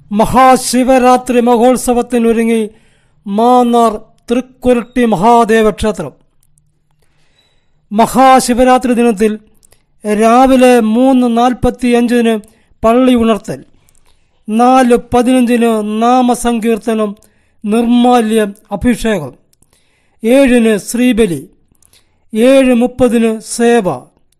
മഹാശിവരാത്രി മഹോത്സവത്തിനൊരുങ്ങി മാന്നാർ തൃക്കുരട്ടി മഹാദേവ ക്ഷേത്രം മഹാശിവരാത്രി ദിനത്തിൽ രാവിലെ മൂന്ന് നാൽപ്പത്തി അഞ്ചിന് പള്ളി ഉണർത്തൽ നാല് പതിനഞ്ചിന് നാമസങ്കീർത്തനം നിർമാല്യം അഭിഷേകം ഏഴിന് ശ്രീബലി ഏഴ് മുപ്പതിന് സേവ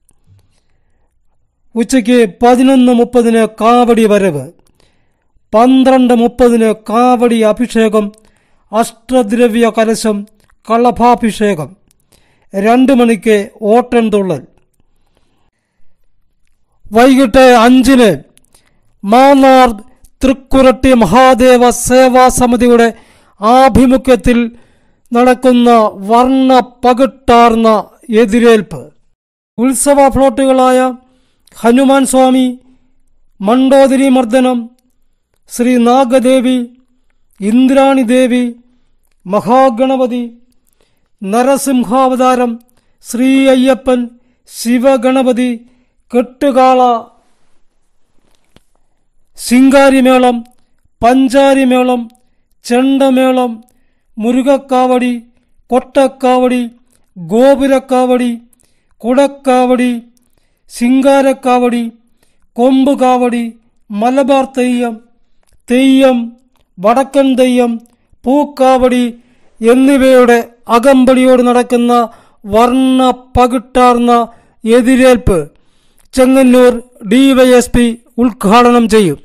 ഉച്ചയ്ക്ക് പതിനൊന്ന് മുപ്പതിന് കാവടി വരവ് പന്ത്രണ്ട് മുപ്പതിന് കാവടി അഭിഷേകം അഷ്ടദ്രവ്യ കലശം കളഭാഭിഷേകം രണ്ട് മണിക്ക് ഓട്ടൻ തുള്ളൽ വൈകിട്ട് അഞ്ചിന് മാന്നാർ തൃക്കുരട്ടി മഹാദേവ സേവാ സമിതിയുടെ ആഭിമുഖ്യത്തിൽ നടക്കുന്ന വർണ്ണ പകിട്ടാർന്ന എതിരേൽപ്പ് ഉത്സവ ഫ്ലോട്ടുകളായ ഹനുമാൻ സ്വാമി മണ്ടോദരി മർദ്ദനം ശ്രീ നാഗദേവി ഇന്ദ്രാണി ദേവി മഹാഗണപതി നരസിംഹാവതാരം ശ്രീ അയ്യപ്പൻ ശിവഗണപതി കെട്ടുകാള ശിങ്കാരിമേളം പഞ്ചാരിമേളം ചെണ്ടമേളം മുരുകക്കാവടി കൊട്ടക്കാവടി ഗോപുരക്കാവടി കുടക്കാവടി ശിങ്കാരക്കാവടി കൊമ്പുകാവടി മലബാർ തെയ്യം തെയ്യം വടക്കൻ തെയ്യം പൂക്കാവടി എന്നിവയുടെ അകമ്പടിയോട് നടക്കുന്ന വർണ്ണ പകിട്ടാർന്ന എതിരേൽപ്പ് ചെങ്ങന്നൂർ ഡിവൈഎസ്പി ഉദ്ഘാടനം ചെയ്യും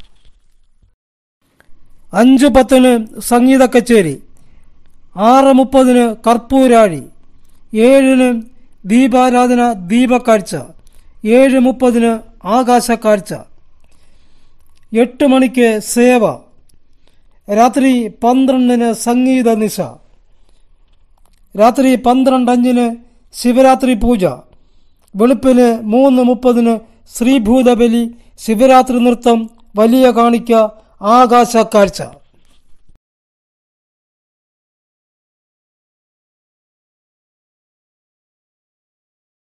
അഞ്ച് പത്തിന് സംഗീത കച്ചേരി ആറ് മുപ്പതിന് കർപ്പൂരാഴി ഏഴിന് ദീപാരാധന ദീപക്കാഴ്ച ഏഴ് മുപ്പതിന് ആകാശക്കാഴ്ച എട്ട് മണിക്ക് സേവ രാത്രി പന്ത്രണ്ടിന് സംഗീത നിശ രാത്രി പന്ത്രണ്ട് അഞ്ചിന് ശിവരാത്രി പൂജ വെളുപ്പിന് മൂന്ന് മുപ്പതിന് ശ്രീഭൂതബലി ശിവരാത്രി നൃത്തം വലിയ കാണിക്ക ആകാശക്കാഴ്ച